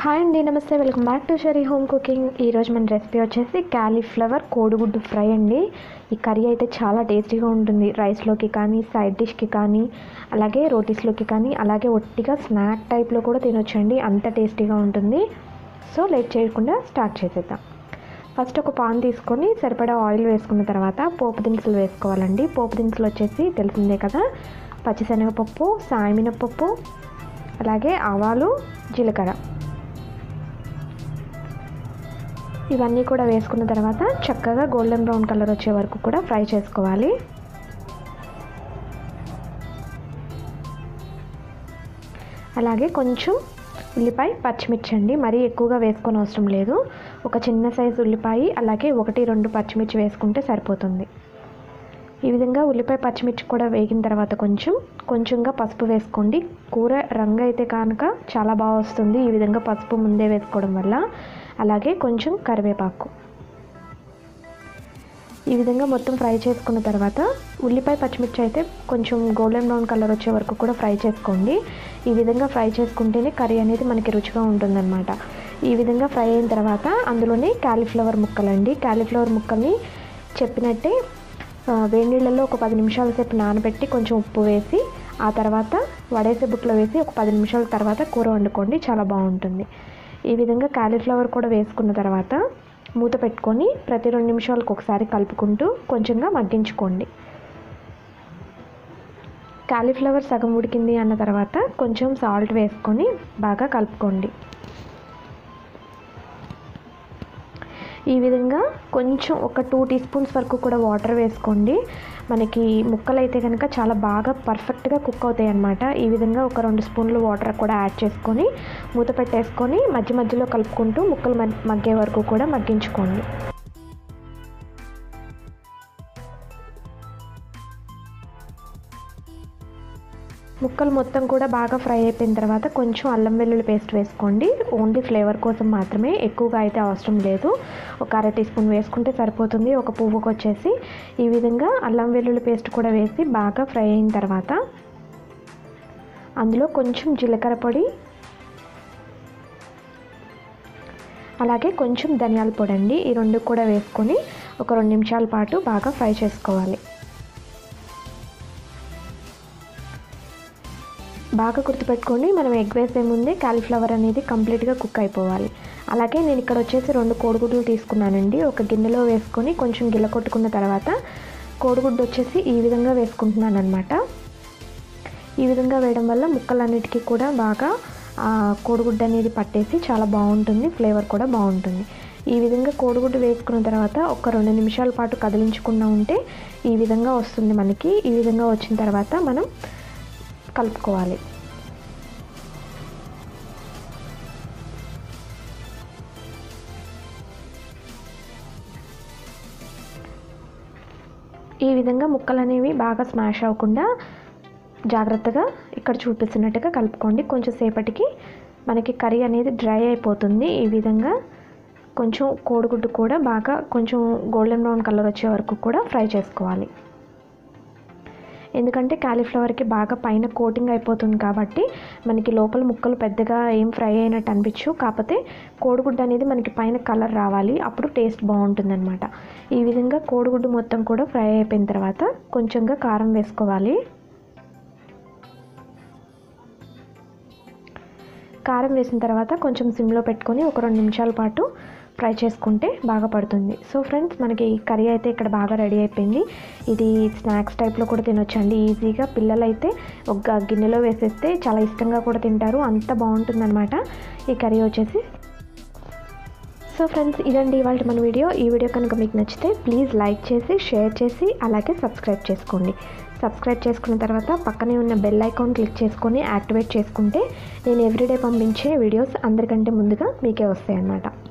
hi అండి నమస్తే welcome back to Shari home cooking ఈరోజు మన రెసిపీ వచ్చేసి క్యాలీఫ్లవర్ కోడిగుడ్డు ఫ్రై అండి ఈ కర్రీ అయితే చాలా టేస్టీగా ఉంటుంది రైస్లోకి కానీ సైడ్ డిష్కి కానీ అలాగే రోటీస్లోకి కానీ అలాగే ఒట్టిగా స్నాక్ టైప్లో కూడా తినొచ్చండి అంత టేస్టీగా ఉంటుంది సో లేట్ చేయకుండా స్టార్ట్ చేసేద్దాం ఫస్ట్ ఒక పాన్ తీసుకొని సరిపడా ఆయిల్ వేసుకున్న తర్వాత పోపు దినుసులు వేసుకోవాలండి పోపు దినుసులు వచ్చేసి తెలిసిందే కదా పచ్చిశనగపప్పు సాయమినపప్పు అలాగే ఆవాలు జీలకర్ర ఇవన్నీ కూడా వేసుకున్న తర్వాత చక్కగా గోల్డెన్ బ్రౌన్ కలర్ వచ్చే వరకు కూడా ఫ్రై చేసుకోవాలి అలాగే కొంచెం ఉల్లిపాయ పచ్చిమిర్చి అండి మరీ ఎక్కువగా వేసుకొని అవసరం లేదు ఒక చిన్న సైజు ఉల్లిపాయ అలాగే ఒకటి రెండు పచ్చిమిర్చి వేసుకుంటే సరిపోతుంది ఈ విధంగా ఉల్లిపాయ పచ్చిమిర్చి కూడా వేగిన తర్వాత కొంచెం కొంచెంగా పసుపు వేసుకోండి కూర రంగు అయితే కనుక చాలా బాగా వస్తుంది ఈ విధంగా పసుపు ముందే వేసుకోవడం వల్ల అలాగే కొంచెం కరివేపాకు ఈ విధంగా మొత్తం ఫ్రై చేసుకున్న తర్వాత ఉల్లిపాయ పచ్చిమిర్చి అయితే కొంచెం గోల్డెన్ బ్రౌన్ కలర్ వచ్చే వరకు కూడా ఫ్రై చేసుకోండి ఈ విధంగా ఫ్రై చేసుకుంటేనే కర్రీ అనేది మనకి రుచిగా ఉంటుందన్నమాట ఈ విధంగా ఫ్రై అయిన తర్వాత అందులోనే క్యాలీఫ్లవర్ ముక్కలండి క్యాలీఫ్లవర్ ముక్కల్ని చెప్పినట్టే వేడి నీళ్ళల్లో ఒక పది నిమిషాల సేపు నానబెట్టి కొంచెం ఉప్పు వేసి ఆ తర్వాత వడేసే బుట్లో వేసి ఒక పది నిమిషాల తర్వాత కూర వండుకోండి చాలా బాగుంటుంది ఈ విధంగా క్యాలీఫ్లవర్ కూడా వేసుకున్న తర్వాత మూత పెట్టుకొని ప్రతి రెండు నిమిషాలకు ఒకసారి కలుపుకుంటూ కొంచెంగా మగ్గించుకోండి క్యాలీఫ్లవర్ సగం ఉడికింది అన్న తర్వాత కొంచెం సాల్ట్ వేసుకొని బాగా కలుపుకోండి ఈ విధంగా కొంచెం ఒక టూ టీ స్పూన్స్ వరకు కూడా వాటర్ వేసుకోండి మనకి ముక్కలు అయితే కనుక చాలా బాగా పర్ఫెక్ట్గా కుక్ అవుతాయి అన్నమాట ఈ విధంగా ఒక రెండు స్పూన్లు వాటర్ కూడా యాడ్ చేసుకొని మూత పెట్టేసుకొని మధ్య మధ్యలో కలుపుకుంటూ ముక్కలు మగ్గే వరకు కూడా మగ్గించుకోండి ముక్కలు మొత్తం కూడా బాగా ఫ్రై అయిపోయిన తర్వాత కొంచెం అల్లం వెల్లుల్లి పేస్ట్ వేసుకోండి ఓన్లీ ఫ్లేవర్ కోసం మాత్రమే ఎక్కువగా అయితే అవసరం లేదు ఒక అర టీ స్పూన్ వేసుకుంటే సరిపోతుంది ఒక పువ్వుకి వచ్చేసి ఈ విధంగా అల్లం వెల్లుల్లి పేస్ట్ కూడా వేసి బాగా ఫ్రై అయిన తర్వాత అందులో కొంచెం జీలకర్ర పొడి అలాగే కొంచెం ధనియాల పొడి అండి ఈ రెండు కూడా వేసుకొని ఒక రెండు నిమిషాల పాటు బాగా ఫ్రై చేసుకోవాలి బాగా గుర్తుపెట్టుకోండి మనం ఎగ్ వేసే ముందే కాలీఫ్లవర్ అనేది కంప్లీట్గా కుక్ అయిపోవాలి అలాగే నేను ఇక్కడ వచ్చేసి రెండు కోడిగుడ్లు తీసుకున్నానండి ఒక గిన్నెలో వేసుకొని కొంచెం గిల్ల కొట్టుకున్న తర్వాత కోడిగుడ్డు వచ్చేసి ఈ విధంగా వేసుకుంటున్నాను అనమాట ఈ విధంగా వేయడం వల్ల ముక్కలన్నిటికీ కూడా బాగా కోడిగుడ్డు అనేది పట్టేసి చాలా బాగుంటుంది ఫ్లేవర్ కూడా బాగుంటుంది ఈ విధంగా కోడిగుడ్డు వేసుకున్న తర్వాత ఒక రెండు నిమిషాల పాటు కదిలించకుండా ఉంటే ఈ విధంగా వస్తుంది మనకి ఈ విధంగా వచ్చిన తర్వాత మనం కలుపుకోవాలి ఈ విధంగా ముక్కలు అనేవి బాగా స్మాష్ అవ్వకుండా జాగ్రత్తగా ఇక్కడ చూపిస్తున్నట్టుగా కలుపుకోండి కొంచెం సేపటికి మనకి కర్రీ అనేది డ్రై అయిపోతుంది ఈ విధంగా కొంచెం కోడిగుడ్డు కూడా బాగా కొంచెం గోల్డెన్ బ్రౌన్ కలర్ వచ్చే వరకు కూడా ఫ్రై చేసుకోవాలి ఎందుకంటే కాలీఫ్లవర్కి బాగా పైన కోటింగ్ అయిపోతుంది కాబట్టి మనకి లోపల ముక్కలు పెద్దగా ఏం ఫ్రై అయినట్టు అనిపించు కాకపోతే కోడిగుడ్డు అనేది మనకి పైన కలర్ రావాలి అప్పుడు టేస్ట్ బాగుంటుంది అనమాట ఈ విధంగా కోడిగుడ్డు మొత్తం కూడా ఫ్రై అయిపోయిన తర్వాత కొంచెంగా కారం వేసుకోవాలి కారం వేసిన తర్వాత కొంచెం సిమ్లో పెట్టుకొని ఒక రెండు నిమిషాల పాటు ఫ్రై చేసుకుంటే బాగా పడుతుంది సో ఫ్రెండ్స్ మనకి కర్రీ అయితే ఇక్కడ బాగా రెడీ అయిపోయింది ఇది స్నాక్స్ టైప్లో కూడా తినొచ్చండి ఈజీగా పిల్లలు అయితే ఒక గిన్నెలో వేసేస్తే చాలా ఇష్టంగా కూడా తింటారు అంత బాగుంటుందన్నమాట ఈ కర్రీ వచ్చేసి సో ఫ్రెండ్స్ ఇదండి ఇవాళ మన వీడియో ఈ వీడియో కనుక మీకు నచ్చితే ప్లీజ్ లైక్ చేసి షేర్ చేసి అలాగే సబ్స్క్రైబ్ చేసుకోండి సబ్స్క్రైబ్ చేసుకున్న తర్వాత పక్కనే ఉన్న బెల్ ఐకాన్ క్లిక్ చేసుకొని యాక్టివేట్ చేసుకుంటే నేను ఎవ్రీడే పంపించే వీడియోస్ అందరికంటే ముందుగా మీకే వస్తాయి అన్నమాట